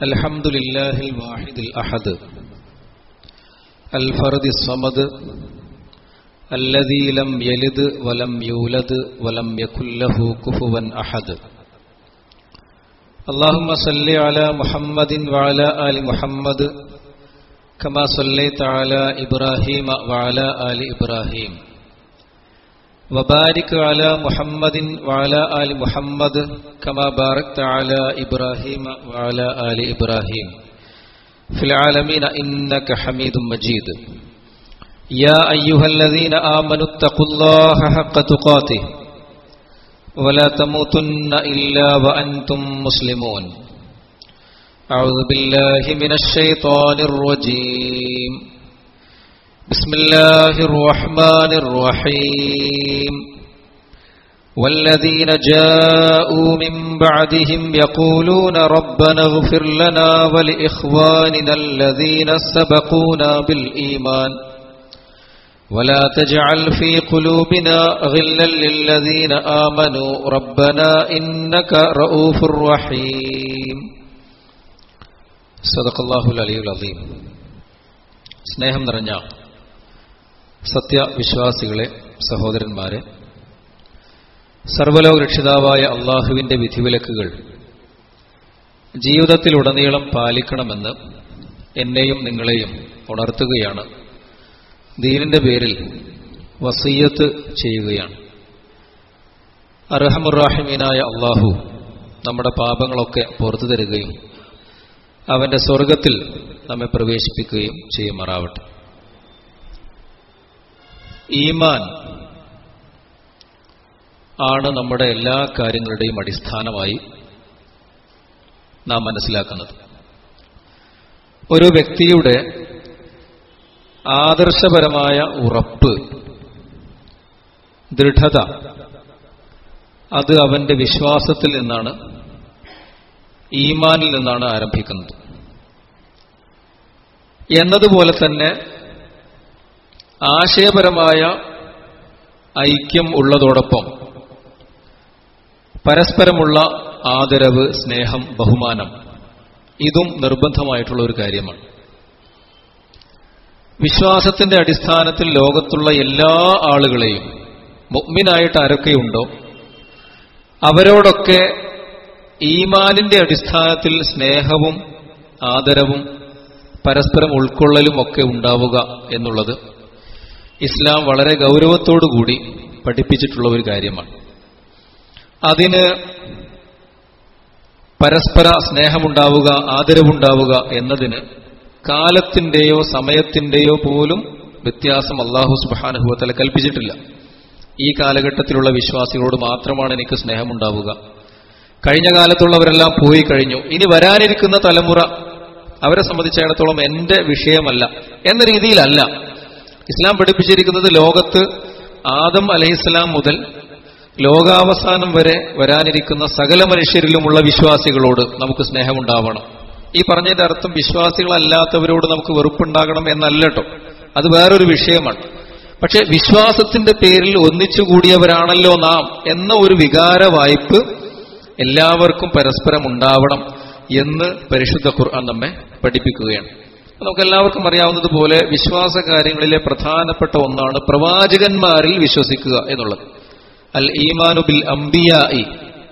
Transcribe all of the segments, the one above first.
الحمد لله الواحد الأحد الفرد الصمد الذي لم يلد ولم يولد ولم يكن له كفوا أحد اللهم صل على محمد وعلى آل محمد كما صليت على إبراهيم وعلى آل إبراهيم وبارك على محمد وعلى آل محمد كما باركت على إبراهيم وعلى آل إبراهيم في العالمين إنك حميد مجيد يا أيها الذين آمنوا اتقوا الله حق تقاته ولا تموتن إلا وأنتم مسلمون أعوذ بالله من الشيطان الرجيم بسم الله الرحمن الرحيم والذين جاءوا من بعدهم يقولون ربنا اغفر لنا ولإخواننا الذين سبقونا بالإيمان ولا تجعل في قلوبنا غلا للذين آمنوا ربنا إنك رؤوف رحيم صدق الله العلي العظيم സ്നേഹം നിറഞ്ഞ സത്യവിശ്വാസികളെ സഹോദരന്മാരെ സർവലോക രക്ഷിതാവായ അള്ളാഹുവിന്റെ വിധിവിലക്കുകൾ ജീവിതത്തിലുടനീളം പാലിക്കണമെന്ന് എന്നെയും നിങ്ങളെയും ഉണർത്തുകയാണ് ദീനിന്റെ പേരിൽ വസീയത്ത് ചെയ്യുകയാണ് അർഹമുറാഹിമീനായ അള്ളാഹു നമ്മുടെ പാപങ്ങളൊക്കെ പുറത്തു തരികയും അവന്റെ സ്വർഗത്തിൽ നമ്മെ പ്രവേശിപ്പിക്കുകയും ചെയ്യുമാറാവട്ടെ ഈമാൻ ആണ് നമ്മുടെ എല്ലാ കാര്യങ്ങളുടെയും അടിസ്ഥാനമായി നാം മനസ്സിലാക്കുന്നത് ഒരു വ്യക്തിയുടെ ആദർശപരമായ ഉറപ്പ് ദൃഢത അത് അവന്റെ വിശ്വാസത്തിൽ നിന്നാണ് ഈമാനിൽ നിന്നാണ് ആരംഭിക്കുന്നത് എന്നതുപോലെ തന്നെ ആശയപരമായ ഐക്യം ഉള്ളതോടൊപ്പം പരസ്പരമുള്ള ആദരവ് സ്നേഹം ബഹുമാനം ഇതും നിർബന്ധമായിട്ടുള്ള ഒരു കാര്യമാണ് വിശ്വാസത്തിന്റെ അടിസ്ഥാനത്തിൽ ലോകത്തുള്ള എല്ലാ ആളുകളെയും മുഗ്മിനായിട്ട് ആരൊക്കെയുണ്ടോ അവരോടൊക്കെ ഈമാനിന്റെ അടിസ്ഥാനത്തിൽ സ്നേഹവും ആദരവും പരസ്പരം ഉൾക്കൊള്ളലും ഒക്കെ ഉണ്ടാവുക എന്നുള്ളത് ഇസ്ലാം വളരെ ഗൗരവത്തോടുകൂടി പഠിപ്പിച്ചിട്ടുള്ള ഒരു കാര്യമാണ് അതിന് പരസ്പര സ്നേഹമുണ്ടാവുക ആദരവുണ്ടാവുക എന്നതിന് കാലത്തിന്റെയോ സമയത്തിന്റെയോ പോലും വ്യത്യാസം അള്ളാഹു സുബാനുഭവത്തല കൽപ്പിച്ചിട്ടില്ല ഈ കാലഘട്ടത്തിലുള്ള വിശ്വാസികളോട് മാത്രമാണ് എനിക്ക് സ്നേഹമുണ്ടാവുക കഴിഞ്ഞ കാലത്തുള്ളവരെല്ലാം പോയി കഴിഞ്ഞു ഇനി വരാനിരിക്കുന്ന തലമുറ അവരെ സംബന്ധിച്ചിടത്തോളം എന്റെ വിഷയമല്ല എന്ന രീതിയിലല്ല ഇസ്ലാം പഠിപ്പിച്ചിരിക്കുന്നത് ലോകത്ത് ആദം അലഹിസ്ലാം മുതൽ ലോകാവസാനം വരെ വരാനിരിക്കുന്ന സകല മനുഷ്യരിലുമുള്ള വിശ്വാസികളോട് നമുക്ക് സ്നേഹമുണ്ടാവണം ഈ പറഞ്ഞതിന്റെ അർത്ഥം വിശ്വാസികളല്ലാത്തവരോട് നമുക്ക് വെറുപ്പുണ്ടാകണം എന്നല്ലട്ടോ അത് വേറൊരു വിഷയമാണ് പക്ഷെ വിശ്വാസത്തിന്റെ പേരിൽ ഒന്നിച്ചുകൂടിയവരാണല്ലോ നാം എന്ന ഒരു വികാര വായ്പ് എല്ലാവർക്കും പരസ്പരം ഉണ്ടാവണം എന്ന് പരിശുദ്ധ ഖുർആൻ നമ്മെ പഠിപ്പിക്കുകയാണ് നമുക്ക് എല്ലാവർക്കും അറിയാവുന്നതുപോലെ വിശ്വാസ കാര്യങ്ങളിലെ പ്രധാനപ്പെട്ട ഒന്നാണ് പ്രവാചകന്മാരിൽ വിശ്വസിക്കുക എന്നുള്ളത് അൽ ഈമാനു ബിൽ അംബിയായി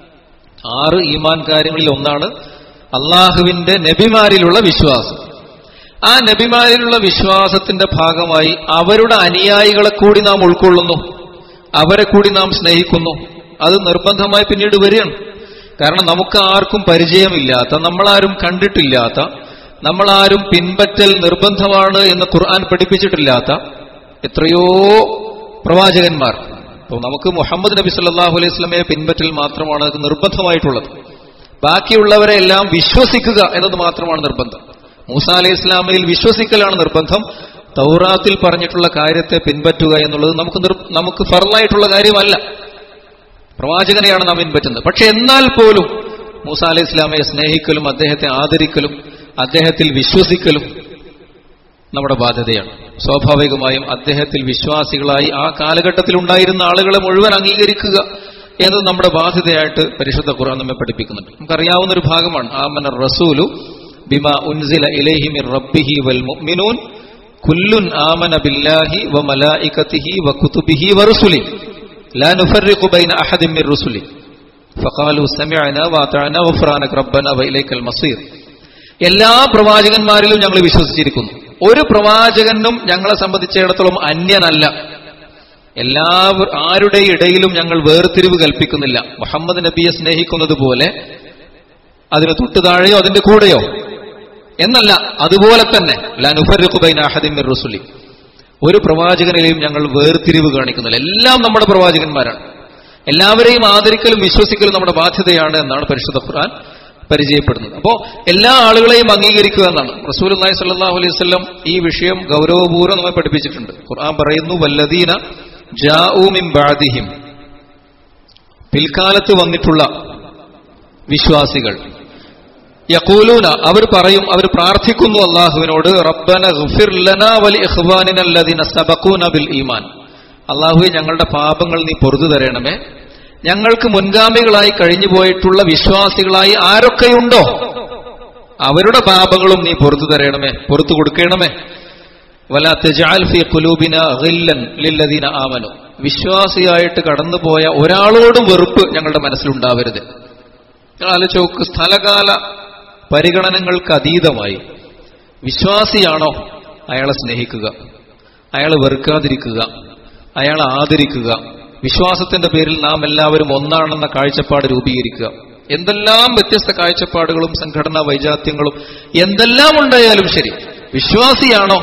ആറ് ഈമാൻ കാര്യങ്ങളിൽ ഒന്നാണ് അള്ളാഹുവിന്റെ നബിമാരിലുള്ള വിശ്വാസം ആ നബിമാരിലുള്ള വിശ്വാസത്തിന്റെ ഭാഗമായി അവരുടെ അനുയായികളെ കൂടി നാം ഉൾക്കൊള്ളുന്നു അവരെ കൂടി നാം സ്നേഹിക്കുന്നു അത് നിർബന്ധമായി പിന്നീട് വരികയാണ് കാരണം നമുക്ക് ആർക്കും പരിചയമില്ലാത്ത നമ്മളാരും കണ്ടിട്ടില്ലാത്ത നമ്മളാരും പിൻപറ്റൽ നിർബന്ധമാണ് എന്ന് ഖുർആൻ പഠിപ്പിച്ചിട്ടില്ലാത്ത എത്രയോ പ്രവാചകന്മാർ അപ്പോൾ നമുക്ക് മുഹമ്മദ് നബി സല്ലാഹു അലൈഹി സ്വലമയെ പിൻപറ്റൽ മാത്രമാണ് അത് നിർബന്ധമായിട്ടുള്ളത് ബാക്കിയുള്ളവരെ എല്ലാം വിശ്വസിക്കുക എന്നത് മാത്രമാണ് നിർബന്ധം മൂസ അലൈഹി ഇസ്ലാമയിൽ വിശ്വസിക്കലാണ് നിർബന്ധം തൗറാത്തിൽ പറഞ്ഞിട്ടുള്ള കാര്യത്തെ പിൻപറ്റുക എന്നുള്ളത് നമുക്ക് നമുക്ക് ഫറലായിട്ടുള്ള കാര്യമല്ല പ്രവാചകനെയാണ് നാം പിൻപറ്റുന്നത് പക്ഷെ എന്നാൽ പോലും മൂസ അലൈഹി ഇസ്ലാമയെ സ്നേഹിക്കലും അദ്ദേഹത്തെ ആദരിക്കലും അദ്ദേഹത്തിൽ വിശ്വസിക്കലും നമ്മുടെ ബാധ്യതയാണ് സ്വാഭാവികമായും അദ്ദേഹത്തിൽ വിശ്വാസികളായി ആ കാലഘട്ടത്തിൽ ഉണ്ടായിരുന്ന ആളുകളെ മുഴുവൻ അംഗീകരിക്കുക എന്നത് നമ്മുടെ ബാധ്യതയായിട്ട് പരിശുദ്ധ ഖുർആൻ നമ്മെ പഠിപ്പിക്കുന്നുണ്ട് നമുക്കറിയാവുന്ന ഒരു ഭാഗമാണ് ആമന റസൂലു ബിമാ ഉൻസില ഇലൈഹി മിർ റബ്ബിഹി വൽ മുഅ്മിനൂൻ കുല്ലുൻ ആമന ബില്ലാഹി വ മലായികതിഹി വ കുതുബിഹി വ റുസുലി ലാ നുഫർരിഖു ബൈന അഹദിൻ മിർ റുസുലി ഫഖാലു സമിഅന വഅതഅന ഗഫ്റാനക റബ്ബന വ ഇലൈക്കൽ മസീർ എല്ലാ പ്രവാചകന്മാരിലും ഞങ്ങൾ വിശ്വസിച്ചിരിക്കുന്നു ഒരു പ്രവാചകനും ഞങ്ങളെ സംബന്ധിച്ചിടത്തോളം അന്യനല്ല എല്ലാവർ ആരുടെ ഇടയിലും ഞങ്ങൾ വേർതിരിവ് കൽപ്പിക്കുന്നില്ല മുഹമ്മദ് നബിയെ സ്നേഹിക്കുന്നത് പോലെ അതിന് തൊട്ടു താഴെയോ അതിന്റെ കൂടെയോ എന്നല്ല അതുപോലെ തന്നെ ലാനുഫറുബൈനാഹദിൻ റുസുലി ഒരു പ്രവാചകനെയും ഞങ്ങൾ വേർതിരിവ് കാണിക്കുന്നില്ല എല്ലാം നമ്മുടെ പ്രവാചകന്മാരാണ് എല്ലാവരെയും ആദരിക്കലും വിശ്വസിക്കലും നമ്മുടെ ബാധ്യതയാണ് എന്നാണ് പരിശുദ്ധ ഖുർആൻ പരിചയപ്പെടുന്നത് അപ്പോ എല്ലാ ആളുകളെയും അംഗീകരിക്കുക എന്നാണ് റസൂൽ അള്ളാഹി സല്ലാഹു അലൈഹി വസല്ലം ഈ വിഷയം ഗൗരവപൂർവ്വം നമ്മെ പഠിപ്പിച്ചിട്ടുണ്ട് ഖുർആൻ പറയുന്നു വല്ലദീന ജാഊമിൻ ബാദിഹിം പിൽക്കാലത്ത് വന്നിട്ടുള്ള വിശ്വാസികൾ യഖൂലൂന അവർ പറയും അവർ പ്രാർത്ഥിക്കുന്നു അള്ളാഹുവിനോട് റബ്ബന ഗഫിർ ലനാ വലി ഇഖ്വാനിനല്ലദീന സബഖൂന ബിൽ ഈമാൻ അള്ളാഹുവെ ഞങ്ങളുടെ പാപങ്ങൾ നീ പൊറുതു തരണമേ ഞങ്ങൾക്ക് മുൻഗാമികളായി കഴിഞ്ഞുപോയിട്ടുള്ള വിശ്വാസികളായി ആരൊക്കെയുണ്ടോ അവരുടെ പാപങ്ങളും നീ പുറത്തു തരണമേ പുറത്തു കൊടുക്കണമേ വല തെജാൽ ഫി കുലൂബിന ഗില്ലൻ ലില്ലദീന ആമനു വിശ്വാസിയായിട്ട് കടന്നുപോയ ഒരാളോടും വെറുപ്പ് ഞങ്ങളുടെ മനസ്സിലുണ്ടാവരുത് ആലോചോക്ക് സ്ഥലകാല പരിഗണനകൾക്ക് അതീതമായി വിശ്വാസിയാണോ അയാളെ സ്നേഹിക്കുക അയാളെ വെറുക്കാതിരിക്കുക അയാളെ ആദരിക്കുക വിശ്വാസത്തിന്റെ പേരിൽ നാം എല്ലാവരും ഒന്നാണെന്ന കാഴ്ചപ്പാട് രൂപീകരിക്കുക എന്തെല്ലാം വ്യത്യസ്ത കാഴ്ചപ്പാടുകളും സംഘടനാ വൈജാത്യങ്ങളും എന്തെല്ലാം ഉണ്ടായാലും ശരി വിശ്വാസിയാണോ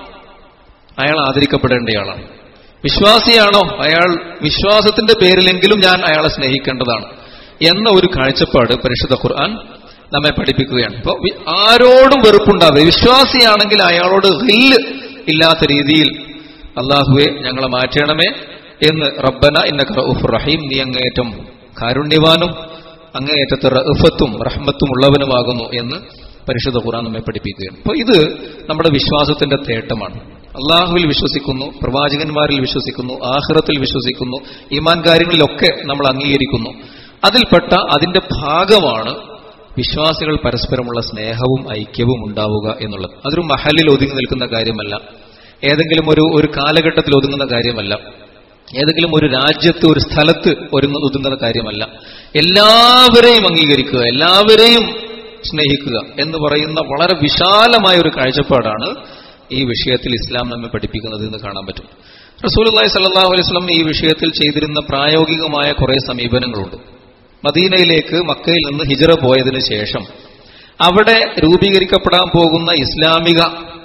അയാൾ ആദരിക്കപ്പെടേണ്ടയാളാണ് വിശ്വാസിയാണോ അയാൾ വിശ്വാസത്തിന്റെ പേരിലെങ്കിലും ഞാൻ അയാളെ സ്നേഹിക്കേണ്ടതാണ് എന്ന ഒരു കാഴ്ചപ്പാട് പരിശുദ്ധ ഖുർആൻ നമ്മെ പഠിപ്പിക്കുകയാണ് അപ്പോൾ ആരോടും വെറുപ്പുണ്ടാവുക വിശ്വാസിയാണെങ്കിൽ അയാളോട് ഹില്ല് ഇല്ലാത്ത രീതിയിൽ അള്ളാഹുവെ ഞങ്ങളെ മാറ്റണമേ എന്ന് റബ്ബന ഇന്നക റഊഫുർ റഹീം നീ അങ്ങേയറ്റം കാരുണ്യവാനും അങ്ങേയറ്റത്തെ റഫത്തും റഹ്മത്തും ഉള്ളവനുമാകുന്നു എന്ന് പരിശുദ്ധ ഖുർആൻ നമ്മെ പഠിപ്പിക്കുകയാണ് അപ്പോൾ ഇത് നമ്മുടെ വിശ്വാസത്തിന്റെ തേട്ടമാണ് അള്ളാഹുവിൽ വിശ്വസിക്കുന്നു പ്രവാചകന്മാരിൽ വിശ്വസിക്കുന്നു ആഹ്റത്തിൽ വിശ്വസിക്കുന്നു ഈമാൻ കാര്യങ്ങളിലൊക്കെ നമ്മൾ അംഗീകരിക്കുന്നു അതിൽപ്പെട്ട അതിന്റെ ഭാഗമാണ് വിശ്വാസികൾ പരസ്പരമുള്ള സ്നേഹവും ഐക്യവും ഉണ്ടാവുക എന്നുള്ളത് അതൊരു മഹലിൽ ഒതുങ്ങി നിൽക്കുന്ന കാര്യമല്ല ഏതെങ്കിലും ഒരു ഒരു കാലഘട്ടത്തിൽ ഒതുങ്ങുന്ന കാര്യമല്ല ഏതെങ്കിലും ഒരു രാജ്യത്ത് ഒരു സ്ഥലത്ത് ഒരുങ്ങ ഒതുങ്ങുന്ന കാര്യമല്ല എല്ലാവരെയും അംഗീകരിക്കുക എല്ലാവരെയും സ്നേഹിക്കുക എന്ന് പറയുന്ന വളരെ വിശാലമായ ഒരു കാഴ്ചപ്പാടാണ് ഈ വിഷയത്തിൽ ഇസ്ലാം നമ്മെ പഠിപ്പിക്കുന്നത് എന്ന് കാണാൻ പറ്റും റസൂലുള്ളാഹി സ്വല്ലല്ലാഹു അലൈഹി വസല്ലം ഈ വിഷയത്തിൽ ചെയ്തിരുന്ന പ്രായോഗികമായ കുറെ സമീപനങ്ങളുണ്ട് മദീനയിലേക്ക് മക്കയിൽ നിന്ന് ഹിജറ പോയതിനു ശേഷം അവിടെ രൂപീകരിക്കപ്പെടാൻ പോകുന്ന ഇസ്ലാമിക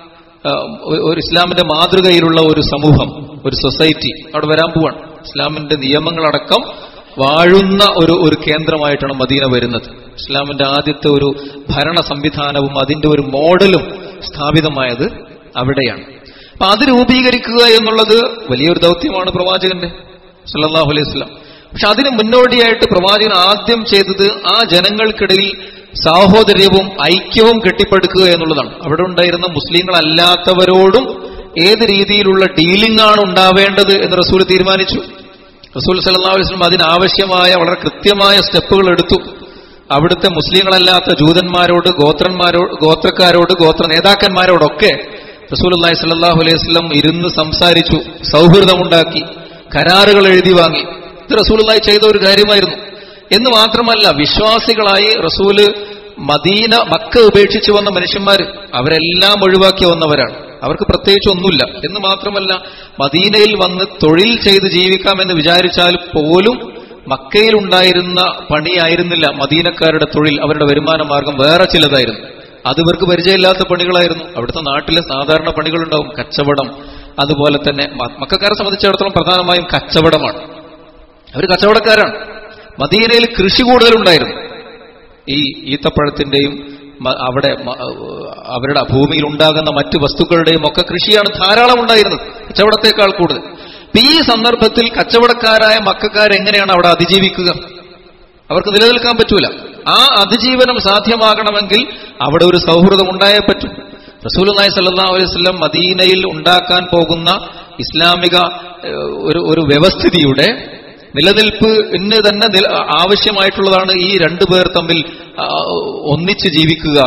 ഒരു ഇസ്ലാമിന്റെ മാതൃകയിലുള്ള ഒരു സമൂഹം ഒരു സൊസൈറ്റി അവിടെ വരാൻ പോവാണ് ഇസ്ലാമിന്റെ നിയമങ്ങളടക്കം വാഴുന്ന ഒരു ഒരു കേന്ദ്രമായിട്ടാണ് മദീന വരുന്നത് ഇസ്ലാമിന്റെ ആദ്യത്തെ ഒരു ഭരണ സംവിധാനവും അതിന്റെ ഒരു മോഡലും സ്ഥാപിതമായത് അവിടെയാണ് അപ്പൊ അത് രൂപീകരിക്കുക എന്നുള്ളത് വലിയൊരു ദൗത്യമാണ് പ്രവാചകന്റെ സല്ലാഹു അലൈഹി സ്വലാം പക്ഷെ അതിന് മുന്നോടിയായിട്ട് പ്രവാചകൻ ആദ്യം ചെയ്തത് ആ ജനങ്ങൾക്കിടയിൽ സാഹോദര്യവും ഐക്യവും കെട്ടിപ്പടുക്കുക എന്നുള്ളതാണ് അവിടെ ഉണ്ടായിരുന്ന മുസ്ലിങ്ങളല്ലാത്തവരോടും ഏത് രീതിയിലുള്ള ഡീലിംഗ് ആണ് ഉണ്ടാവേണ്ടത് എന്ന് റസൂൽ തീരുമാനിച്ചു റസൂൽ സല്ലാ വസ്ലം അതിനാവശ്യമായ വളരെ കൃത്യമായ സ്റ്റെപ്പുകൾ എടുത്തു അവിടുത്തെ മുസ്ലിങ്ങളല്ലാത്ത ജൂതന്മാരോട് ഗോത്രന്മാരോട് ഗോത്രക്കാരോട് ഗോത്ര നേതാക്കന്മാരോടൊക്കെ റസൂൽ അള്ളാഹി സ്വല്ലാഹു അലൈഹി വസ്ലം ഇരുന്ന് സംസാരിച്ചു സൗഹൃദമുണ്ടാക്കി കരാറുകൾ എഴുതി വാങ്ങി ഇത് റസൂലുള്ളാഹി ചെയ്ത ഒരു കാര്യമായിരുന്നു എന്ന് മാത്രമല്ല വിശ്വാസികളായി റസൂല് മദീന മക്ക ഉപേക്ഷിച്ചു വന്ന മനുഷ്യന്മാർ അവരെല്ലാം ഒഴിവാക്കി വന്നവരാണ് അവർക്ക് പ്രത്യേകിച്ച് ഒന്നുമില്ല എന്ന് മാത്രമല്ല മദീനയിൽ വന്ന് തൊഴിൽ ചെയ്ത് ജീവിക്കാമെന്ന് വിചാരിച്ചാൽ പോലും മക്കയിൽ ഉണ്ടായിരുന്ന പണിയായിരുന്നില്ല മദീനക്കാരുടെ തൊഴിൽ അവരുടെ വരുമാന മാർഗം വേറെ ചിലതായിരുന്നു അത് ഇവർക്ക് പരിചയമില്ലാത്ത പണികളായിരുന്നു അവിടുത്തെ നാട്ടിലെ സാധാരണ പണികളുണ്ടാവും കച്ചവടം അതുപോലെ തന്നെ മക്കാരെ സംബന്ധിച്ചിടത്തോളം പ്രധാനമായും കച്ചവടമാണ് അവർ കച്ചവടക്കാരാണ് മദീനയിൽ കൃഷി കൂടുതലുണ്ടായിരുന്നു ഈ ഈത്തപ്പഴത്തിന്റെയും അവിടെ അവരുടെ ഭൂമിയിൽ ഉണ്ടാകുന്ന മറ്റു വസ്തുക്കളുടെയും ഒക്കെ കൃഷിയാണ് ധാരാളം ഉണ്ടായിരുന്നത് കച്ചവടത്തെക്കാൾ കൂടുതൽ ഈ സന്ദർഭത്തിൽ കച്ചവടക്കാരായ മക്കാരെങ്ങനെയാണ് അവിടെ അതിജീവിക്കുക അവർക്ക് നിലനിൽക്കാൻ പറ്റൂല ആ അതിജീവനം സാധ്യമാകണമെങ്കിൽ അവിടെ ഒരു സൗഹൃദം ഉണ്ടായേ പറ്റും റസൂൽ നായ് സല്ലാ അലൈഹി വസല്ലം മദീനയിൽ ഉണ്ടാക്കാൻ പോകുന്ന ഇസ്ലാമിക ഒരു ഒരു വ്യവസ്ഥിതിയുടെ നിലനിൽപ്പ് ഇന്ന് തന്നെ ആവശ്യമായിട്ടുള്ളതാണ് ഈ രണ്ടു പേർ തമ്മിൽ ഒന്നിച്ച് ജീവിക്കുക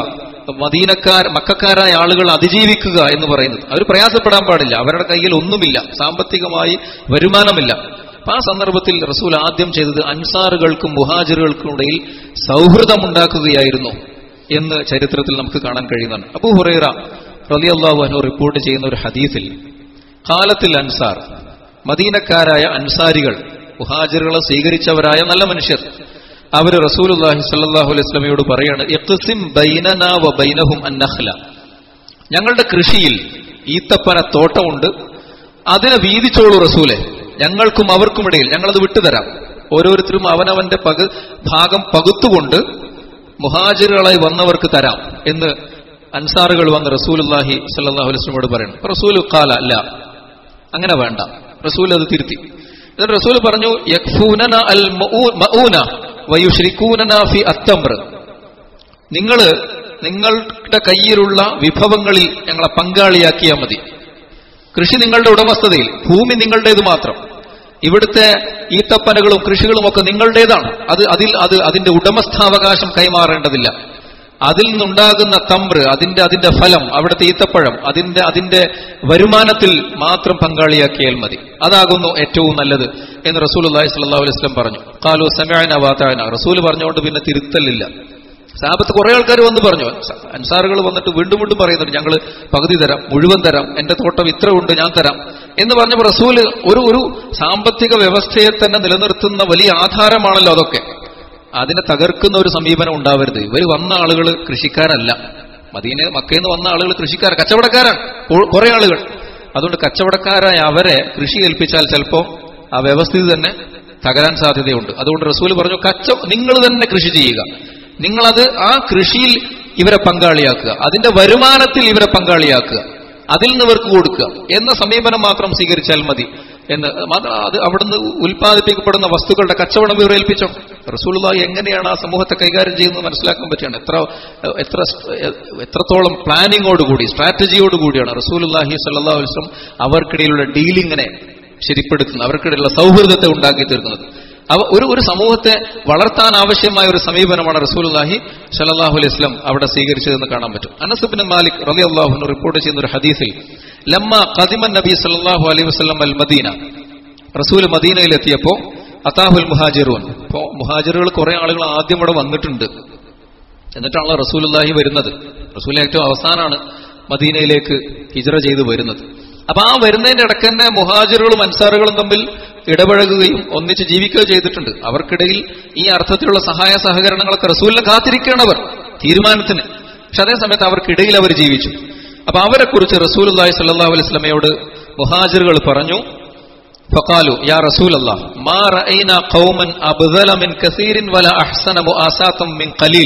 മദീനക്കാർ മക്കാരായ ആളുകൾ അതിജീവിക്കുക എന്ന് പറയുന്നത് അവർ പ്രയാസപ്പെടാൻ പാടില്ല അവരുടെ കയ്യിൽ ഒന്നുമില്ല സാമ്പത്തികമായി വരുമാനമില്ല അപ്പൊ ആ സന്ദർഭത്തിൽ റസൂൽ ആദ്യം ചെയ്തത് അൻസാറുകൾക്കും മുഹാജിറുകൾക്കും ഇടയിൽ സൗഹൃദമുണ്ടാക്കുകയായിരുന്നു എന്ന് ചരിത്രത്തിൽ നമുക്ക് കാണാൻ കഴിയുന്നതാണ് അബൂ ഹുറൈറ റലിയല്ലാഹു അൻഹു റിപ്പോർട്ട് ചെയ്യുന്ന ഒരു ഹദീസിൽ കാലത്തിൽ അൻസാർ മദീനക്കാരായ അൻസാരികൾ മുഹാജിറുകളെ സ്വീകരിച്ചവരായ നല്ല മനുഷ്യർ അവർ റസൂലുല്ലാഹി സല്ലല്ലാഹു അലൈഹി വസല്ലമയോട് പറയാണ് ഇഖ്സിം ബൈനനാ വ ബൈനഹും അന്നഖ്ല ഞങ്ങളുടെ കൃഷിയിൽ ഈത്തപ്പന തോട്ടമുണ്ട് അതിനെ വീതിച്ചോളൂ റസൂലെ ഞങ്ങൾക്കും അവർക്കും ഇടയിൽ ഞങ്ങളത് വിട്ടുതരാം ഓരോരുത്തരും അവനവന്റെ പക ഭാഗം പകുത്തുകൊണ്ട് മുഹാജിറുകളായി വന്നവർക്ക് തരാം എന്ന് അൻസാറുകൾ വന്ന് റസൂലുല്ലാഹി സല്ലല്ലാഹു അലൈഹി വസല്ലമയോട് പറയണം റസൂൽ കാല അല്ല അങ്ങനെ വേണ്ട റസൂൽ അത് തിരുത്തി എന്നിട്ട് റസൂൽ പറഞ്ഞു യക്ഫൂനന അൽ മഊ- മഊന വയുശ്രിക്കൂനന ഫി അത്തംർ നിങ്ങള് നിങ്ങളുടെ കയ്യിലുള്ള വിഭവങ്ങളിൽ ഞങ്ങളെ പങ്കാളിയാക്കിയാൽ മതി കൃഷി നിങ്ങളുടെ ഉടമസ്ഥതയിൽ ഭൂമി നിങ്ങളുടേത് മാത്രം ഇവിടുത്തെ ഈത്തപ്പനകളും കൃഷികളും ഒക്കെ നിങ്ങളുടേതാണ് അത് അതിൽ അത് അതിന്റെ ഉടമസ്ഥാവകാശം കൈമാറേണ്ടതില്ല അതിൽ നിന്നുണ്ടാകുന്ന തമ്പ്ര് അതിന്റെ അതിന്റെ ഫലം അവിടുത്തെ ഈത്തപ്പഴം അതിന്റെ അതിന്റെ വരുമാനത്തിൽ മാത്രം പങ്കാളിയാക്കിയാൽ മതി അതാകുന്നു ഏറ്റവും നല്ലത് എന്ന് റസൂൽ അള്ളാഹി സ്വല്ലല്ലാഹു അലൈഹി വസല്ലം പറഞ്ഞു കാലു സമയന വാതായന റസൂൽ പറഞ്ഞുകൊണ്ട് പിന്നെ തിരുത്തലില്ല സാപത്ത് കുറെ ആൾക്കാർ വന്ന് പറഞ്ഞു അൻസാറുകൾ വന്നിട്ട് വീണ്ടും വീണ്ടും പറയുന്നുണ്ട് ഞങ്ങൾ പകുതി തരാം മുഴുവൻ തരാം എന്റെ തോട്ടം ഇത്ര ഉണ്ട് ഞാൻ തരാം എന്ന് പറഞ്ഞപ്പോൾ റസൂല് ഒരു ഒരു സാമ്പത്തിക വ്യവസ്ഥയെ തന്നെ നിലനിർത്തുന്ന വലിയ ആധാരമാണല്ലോ അതൊക്കെ അതിനെ തകർക്കുന്ന ഒരു സമീപനം ഉണ്ടാവരുത് ഇവർ വന്ന ആളുകൾ കൃഷിക്കാരല്ല മദീന മക്കയിൽ നിന്ന് വന്ന ആളുകൾ കൃഷിക്കാർ കച്ചവടക്കാരാണ് കു- കുറെ ആളുകൾ അതുകൊണ്ട് കച്ചവടക്കാരായ അവരെ കൃഷി ഏൽപ്പിച്ചാൽ ചിലപ്പോൾ ആ വ്യവസ്ഥിതി തന്നെ തകരാൻ സാധ്യതയുണ്ട് അതുകൊണ്ട് റസൂൽ പറഞ്ഞു കച്ച നിങ്ങൾ തന്നെ കൃഷി ചെയ്യുക നിങ്ങളത് ആ കൃഷിയിൽ ഇവരെ പങ്കാളിയാക്കുക അതിന്റെ വരുമാനത്തിൽ ഇവരെ പങ്കാളിയാക്കുക അതിൽ നിന്ന് ഇവർക്ക് കൊടുക്കുക എന്ന സമീപനം മാത്രം സ്വീകരിച്ചാൽ മതി എന്ന് മാത്ര- അത് അവിടുന്ന് ഉൽപ്പാദിപ്പിക്കപ്പെടുന്ന വസ്തുക്കളുടെ കച്ചവടം ഇവർ ഏൽപ്പിച്ചോ റസൂലുള്ളാഹി എങ്ങനെയാണ് ആ സമൂഹത്തെ കൈകാര്യം ചെയ്യുന്നത് മനസ്സിലാക്കാൻ പറ്റുകയാണ് എത്ര എത്ര എത്രത്തോളം പ്ലാനിങ്ങോടുകൂടി സ്ട്രാറ്റജിയോടുകൂടിയാണ് റസൂലുള്ളാഹി സല്ലല്ലാഹു അലൈഹി വസല്ലം അവർക്കിടയിലുള്ള ഡീലിങ്ങിനെ ശരിപ്പെടുത്തുന്നത് അവർക്കിടയിലുള്ള സൗഹൃദത്തെ ഉണ്ടാക്കി തീർക്കുന്നത് അവ ഒരു ഒരു സമൂഹത്തെ വളർത്താൻ ആവശ്യമായ ഒരു സമീപനമാണ് റസൂലുള്ളാഹി സല്ലല്ലാഹു അലൈഹി വസല്ലം അവിടെ സ്വീകരിച്ചതെന്ന് കാണാൻ പറ്റും അനസ് ബിൻ മാലിക് റളിയല്ലാഹു അൻഹു റിപ്പോർട്ട് ചെയ്യുന്ന ഒരു ഹദീസിൽ ലമ്മ ഖദിമൻ നബി സല്ലല്ലാഹു അലൈഹി വസല്ലം അൽ മദീന റസൂൽ മദീനയിലെത്തിയപ്പോൾ അതാഹുൽ മുഹാജിറൂൻ ഇപ്പോ മുഹാജിറുകൾ കുറെ ആളുകൾ ആദ്യം ഇവിടെ വന്നിട്ടുണ്ട് എന്നിട്ടാണല്ലോ റസൂലുള്ളാഹി വരുന്നത് റസൂൽ ഏറ്റവും അവസാനമാണ് മദീനയിലേക്ക് ഹിജറ ചെയ്ത് വരുന്നത് അപ്പൊ ആ വരുന്നതിന്റെ ഇടയ്ക്ക് തന്നെ മുഹാജിറുകളും അൻസാറുകളും തമ്മിൽ ഇടപഴകുകയും ഒന്നിച്ച് ജീവിക്കുകയോ ചെയ്തിട്ടുണ്ട് അവർക്കിടയിൽ ഈ അർത്ഥത്തിലുള്ള സഹായ സഹകരണങ്ങളൊക്കെ റസൂലിനെ കാത്തിരിക്കുകയാണവർ തീരുമാനത്തിന് പക്ഷെ അതേ സമയത്ത് അവർക്കിടയിൽ അവർ ജീവിച്ചു അപ്പൊ അവരെ കുറിച്ച് റസൂൽ അള്ളാഹി സല്ലാ അലൈഹി സ്വലമയോട് മുഹാജിറുകൾ പറഞ്ഞു فقالوا يا رسول الله ما رأينا قوما أبذل من كثير ولا أحسن مؤاساة من قليل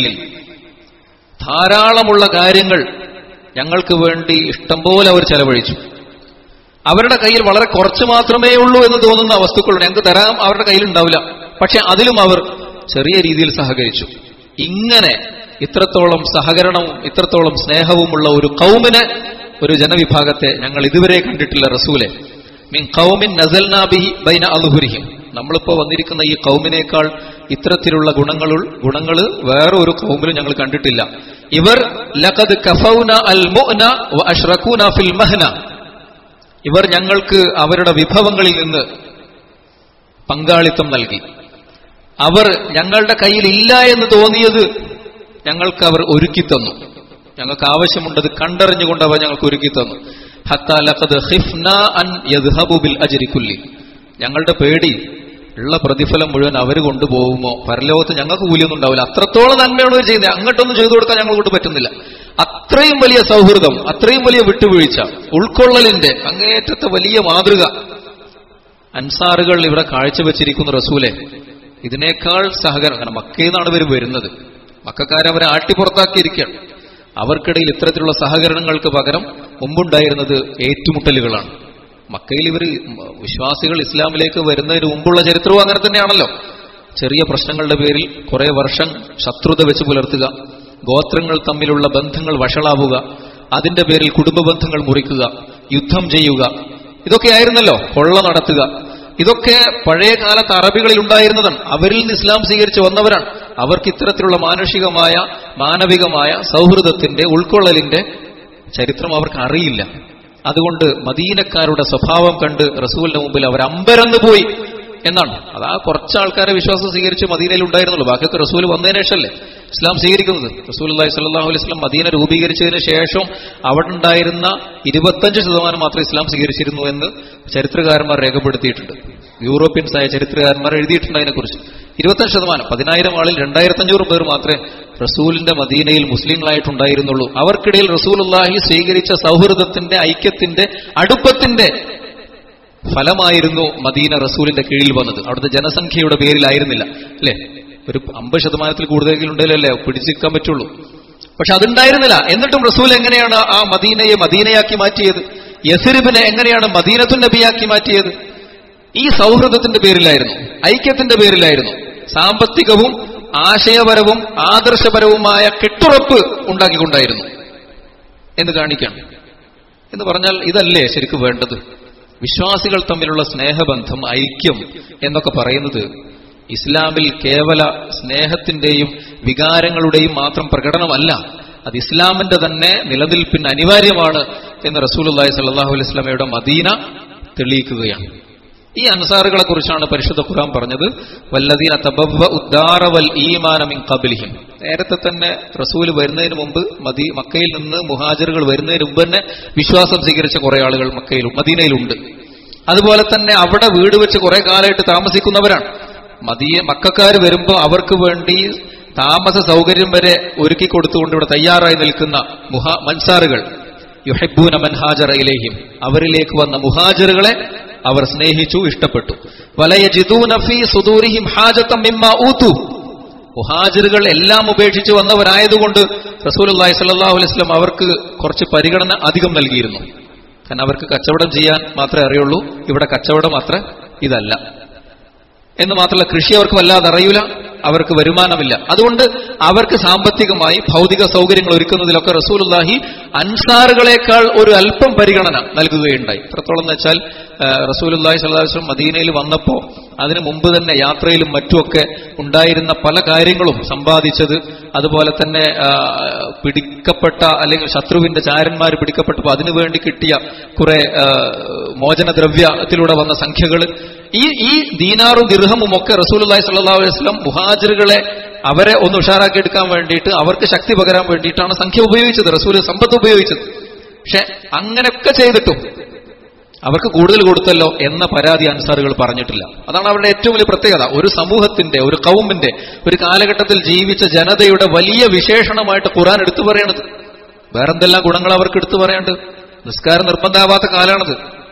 ധാരാളമുള്ള കാര്യങ്ങൾ ഞങ്ങൾക്ക് വേണ്ടി ഇഷ്ടംപോലെ അവർ ചെലവഴിച്ചു അവരുടെ കയ്യിൽ വളരെ കുറച്ച് മാത്രമേ ഉള്ളൂ എന്ന് തോന്നുന്ന വസ്തുക്കളുണ്ട് ഞങ്ങൾക്ക് തരാൻ അവരുടെ കയ്യിൽ ഉണ്ടാവില്ല പക്ഷെ അതിലും അവർ ചെറിയ രീതിയിൽ സഹകരിച്ചു ഇങ്ങനെ ഇത്രത്തോളം സഹകരണവും ഇത്രത്തോളം സ്നേഹവുമുള്ള ഒരു കൗമിനെ ഒരു ജനവിഭാഗത്തെ ഞങ്ങൾ ഇതുവരെ കണ്ടിട്ടില്ല റസൂലെ മീൻ കൗമിൻ നസൽനാബിഹി ബൈന അലുഹുരിഹിം നമ്മളിപ്പോ വന്നിരിക്കുന്ന ഈ കൗമിനേക്കാൾ ഇത്തരത്തിലുള്ള ഗുണങ്ങൾ ഗുണങ്ങൾ വേറെ ഒരു കൗമിലും ഞങ്ങൾ കണ്ടിട്ടില്ല ഇവർ ലഖദ് കഫൗന അൽ മുഅ്ന വ അഷ്റകൂന ഫിൽ മഹ്ന ഇവർ ഞങ്ങൾക്ക് അവരുടെ വിഭവങ്ങളിൽ നിന്ന് പങ്കാളിത്തം നൽകി അവർ ഞങ്ങളുടെ കയ്യിൽ ഇല്ല എന്ന് തോന്നിയത് ഞങ്ങൾക്ക് അവർ ഒരുക്കി തന്നു ഞങ്ങൾക്ക് ആവശ്യമുണ്ടത് കണ്ടറിഞ്ഞുകൊണ്ട് അവർ ഞങ്ങൾക്ക് ഒരുക്കി തന്നു ഹത്താ ലഖദ് ഖിഫ്ന അൻ യദ്ഹബു ബിൽ അജ്രി കുല്ലി ഞങ്ങളുടെ പേടി ഉള്ള പ്രതിഫലം മുഴുവൻ അവർ കൊണ്ടുപോകുമോ പരലോകത്ത് ഞങ്ങൾക്ക് കൂലിയൊന്നും ഉണ്ടാവില്ല അത്രത്തോളം നന്മയാണ് അവർ ചെയ്യുന്നത് അങ്ങോട്ടൊന്നും ചെയ്തു കൊടുക്കാൻ ഞങ്ങൾ കൊണ്ട് പറ്റുന്നില്ല അത്രയും വലിയ സൗഹൃദം അത്രയും വലിയ വിട്ടുവീഴ്ച ഉൾക്കൊള്ളലിന്റെ അങ്ങേറ്റത്തെ വലിയ മാതൃക അൻസാറുകൾ ഇവിടെ കാഴ്ചവെച്ചിരിക്കുന്ന റസൂലെ ഇതിനേക്കാൾ സഹകരണം കാരണം മക്കയിൽ നിന്നാണ് ഇവർ വരുന്നത് മക്കാരെ അവരെ ആട്ടിപ്പുറത്താക്കിയിരിക്കുകയാണ് അവർക്കിടയിൽ ഇത്തരത്തിലുള്ള സഹകരണങ്ങൾക്ക് പകരം മുമ്പുണ്ടായിരുന്നത് ഏറ്റുമുട്ടലുകളാണ് മക്കയിൽ ഇവർ വിശ്വാസികൾ ഇസ്ലാമിലേക്ക് വരുന്നതിന് മുമ്പുള്ള ചരിത്രവും അങ്ങനെ തന്നെയാണല്ലോ ചെറിയ പ്രശ്നങ്ങളുടെ പേരിൽ കുറെ വർഷം ശത്രുത വെച്ച് പുലർത്തുക ഗോത്രങ്ങൾ തമ്മിലുള്ള ബന്ധങ്ങൾ വഷളാവുക അതിന്റെ പേരിൽ കുടുംബ ബന്ധങ്ങൾ മുറിക്കുക യുദ്ധം ചെയ്യുക ഇതൊക്കെയായിരുന്നല്ലോ കൊള്ള നടത്തുക ഇതൊക്കെ പഴയ കാലത്ത് അറബികളിൽ ഉണ്ടായിരുന്നതാണ് അവരിൽ നിന്ന് ഇസ്ലാം സ്വീകരിച്ച് വന്നവരാണ് അവർക്ക് ഇത്തരത്തിലുള്ള മാനുഷികമായ മാനവികമായ സൗഹൃദത്തിന്റെ ഉൾക്കൊള്ളലിന്റെ ചരിത്രം അവർക്ക് അറിയില്ല അതുകൊണ്ട് മദീനക്കാരുടെ സ്വഭാവം കണ്ട് റസൂലിന്റെ മുമ്പിൽ അവർ അമ്പരന്ന് പോയി എന്നാണ് അതാ കുറച്ച് ആൾക്കാരെ വിശ്വാസം സ്വീകരിച്ച് മദീനയിൽ ഉണ്ടായിരുന്നുള്ളൂ ബാക്കിയൊക്കെ റസൂൽ വന്നതിന് ശേഷമല്ലേ ഇസ്ലാം സ്വീകരിക്കുന്നത് റസൂൽ അള്ളഹി സ്വല്ലാഹു അലൈഹി സ്വലം മദീന രൂപീകരിച്ചതിന് ശേഷം അവിടെ ഉണ്ടായിരുന്ന ഇരുപത്തഞ്ച് ശതമാനം മാത്രം ഇസ്ലാം സ്വീകരിച്ചിരുന്നു എന്ന് ചരിത്രകാരന്മാർ രേഖപ്പെടുത്തിയിട്ടുണ്ട് യൂറോപ്യൻസായ ചരിത്രകാരന്മാർ എഴുതിയിട്ടുണ്ട് അതിനെക്കുറിച്ച് ഇരുപത്തഞ്ച് ശതമാനം പതിനായിരം ആളിൽ രണ്ടായിരത്തി അഞ്ഞൂറ് പേർ മാത്രമേ റസൂലിന്റെ മദീനയിൽ മുസ്ലിങ്ങളായിട്ടുണ്ടായിരുന്നുള്ളൂ അവർക്കിടയിൽ റസൂലുള്ളാഹി സ്വീകരിച്ച സൗഹൃദത്തിന്റെ ഐക്യത്തിന്റെ അടുപ്പത്തിന്റെ ഫലമായിരുന്നു മദീന റസൂലിന്റെ കീഴിൽ വന്നത് അവിടുത്തെ ജനസംഖ്യയുടെ പേരിലായിരുന്നില്ല അല്ലെ ഒരു അമ്പത് ശതമാനത്തിൽ കൂടുതലെങ്കിലും ഉണ്ടെങ്കിലല്ലേ പിടിച്ചിരിക്കാൻ പറ്റുള്ളൂ പക്ഷെ അതുണ്ടായിരുന്നില്ല എന്നിട്ടും റസൂൽ എങ്ങനെയാണ് ആ മദീനയെ മദീനയാക്കി മാറ്റിയത് യസിരിബിനെ എങ്ങനെയാണ് മദീനത്തു നബിയാക്കി മാറ്റിയത് ഈ സൗഹൃദത്തിന്റെ പേരിലായിരുന്നു ഐക്യത്തിന്റെ പേരിലായിരുന്നു സാമ്പത്തികവും ആശയപരവും ആദർശപരവുമായ കെട്ടുറപ്പ് ഉണ്ടാക്കിക്കൊണ്ടായിരുന്നു എന്ന് കാണിക്കാം എന്ന് പറഞ്ഞാൽ ഇതല്ലേ ശരിക്കും വേണ്ടത് വിശ്വാസികൾ തമ്മിലുള്ള സ്നേഹബന്ധം ഐക്യം എന്നൊക്കെ പറയുന്നത് ഇസ്ലാമിൽ കേവല സ്നേഹത്തിന്റെയും വികാരങ്ങളുടെയും മാത്രം പ്രകടനമല്ല അത് ഇസ്ലാമിന്റെ തന്നെ നിലനിൽപ്പിന് അനിവാര്യമാണ് എന്ന് റസൂലുല്ലാഹി സല്ലാഹു അലൈഹി സ്വലമയുടെ മദീന തെളിയിക്കുകയാണ് ഈ അൻസാറുകളെ കുറിച്ചാണ് പരിശുദ്ധ ഖുർആൻ പറഞ്ഞത് വല്ലദീന തബവ്വ ഉദ്ദാറ വൽ ഈമാന മിൻ ഖബ്ലിഹിം നേരത്തെ തന്നെ റസൂൽ വരുന്നതിന് മുമ്പ് മദി മക്കയിൽ നിന്ന് മുഹാജിറുകൾ വരുന്നതിന് മുമ്പ് തന്നെ വിശ്വാസം സ്വീകരിച്ച കുറെ ആളുകൾ മക്കയിലും മദീനയിലുണ്ട് അതുപോലെ തന്നെ അവിടെ വീട് വെച്ച് കുറെ കാലമായിട്ട് താമസിക്കുന്നവരാണ് മദീയ മക്കാർ വരുമ്പോൾ അവർക്ക് വേണ്ടി താമസ സൗകര്യം വരെ ഒരുക്കി കൊടുത്തുകൊണ്ട് ഇവിടെ തയ്യാറായി നിൽക്കുന്ന മുഹാ മൻസാറുകൾ യുഹബൂന മൻഹാജർ ഇലേഹിം അവരിലേക്ക് വന്ന മുഹാജറുകളെ അവർ സ്നേഹിച്ചു ഇഷ്ടപ്പെട്ടു വലയജിദൂനഫി സുദൂരിഹിം ഹാജത്തം മിമ്മ ഊത്തു മുഹാജിറുകൾ എല്ലാം ഉപേക്ഷിച്ച് വന്നവരായതുകൊണ്ട് റസൂലുള്ളാഹി സ്വല്ലല്ലാഹു അലൈഹി വസല്ലം അവർക്ക് കുറച്ച് പരിഗണന അധികം നൽകിയിരുന്നു കാരണം അവർക്ക് കച്ചവടം ചെയ്യാൻ മാത്രമേ അറിയുള്ളൂ ഇവിടെ കച്ചവടം അത്ര ഇതല്ല എന്ന് മാത്രമല്ല കൃഷി അവർക്ക് വല്ലാതെ അറിയൂല അവർക്ക് വരുമാനമില്ല അതുകൊണ്ട് അവർക്ക് സാമ്പത്തികമായി ഭൗതിക സൗകര്യങ്ങൾ ഒരുക്കുന്നതിലൊക്കെ റസൂലുല്ലാഹി അൻസാറുകളെക്കാൾ ഒരു അല്പം പരിഗണന നൽകുകയുണ്ടായി എത്രത്തോളം എന്ന് വെച്ചാൽ റസൂലുല്ലാഹി സല്ലാസ്ലം മദീനയിൽ വന്നപ്പോൾ അതിനു മുമ്പ് തന്നെ യാത്രയിലും മറ്റുമൊക്കെ ഉണ്ടായിരുന്ന പല കാര്യങ്ങളും സമ്പാദിച്ചത് അതുപോലെ തന്നെ പിടിക്കപ്പെട്ട അല്ലെങ്കിൽ ശത്രുവിന്റെ ചാരന്മാർ പിടിക്കപ്പെട്ടപ്പോൾ അതിനുവേണ്ടി കിട്ടിയ കുറെ മോചനദ്രവ്യത്തിലൂടെ വന്ന സംഖ്യകൾ ഈ ഈ ദീനാറും ദിർഹമും ഒക്കെ റസൂലുല്ലാഹി സ്വല്ലല്ലാഹു അലൈഹി വസല്ലം മുഹാജിറുകളെ അവരെ ഒന്ന് ഉഷാറാക്കി എടുക്കാൻ വേണ്ടിയിട്ട് അവർക്ക് ശക്തി പകരാൻ വേണ്ടിയിട്ടാണ് സംഖ്യ ഉപയോഗിച്ചത് റസൂൽ സമ്പത്ത് ഉപയോഗിച്ചത് പക്ഷെ അങ്ങനെയൊക്കെ ചെയ്തിട്ടും അവർക്ക് കൂടുതൽ കൊടുത്തല്ലോ എന്ന പരാതി അൻസാറുകൾ പറഞ്ഞിട്ടില്ല അതാണ് അവരുടെ ഏറ്റവും വലിയ പ്രത്യേകത ഒരു സമൂഹത്തിന്റെ ഒരു കൗമിന്റെ ഒരു കാലഘട്ടത്തിൽ ജീവിച്ച ജനതയുടെ വലിയ വിശേഷണമായിട്ട് ഖുറാൻ എടുത്തു പറയണത് വേറെന്തെല്ലാം ഗുണങ്ങൾ അവർക്ക് എടുത്തു പറയാണ്ട് നിസ്കാരം നിർബന്ധമാവാത്ത കാലാണത്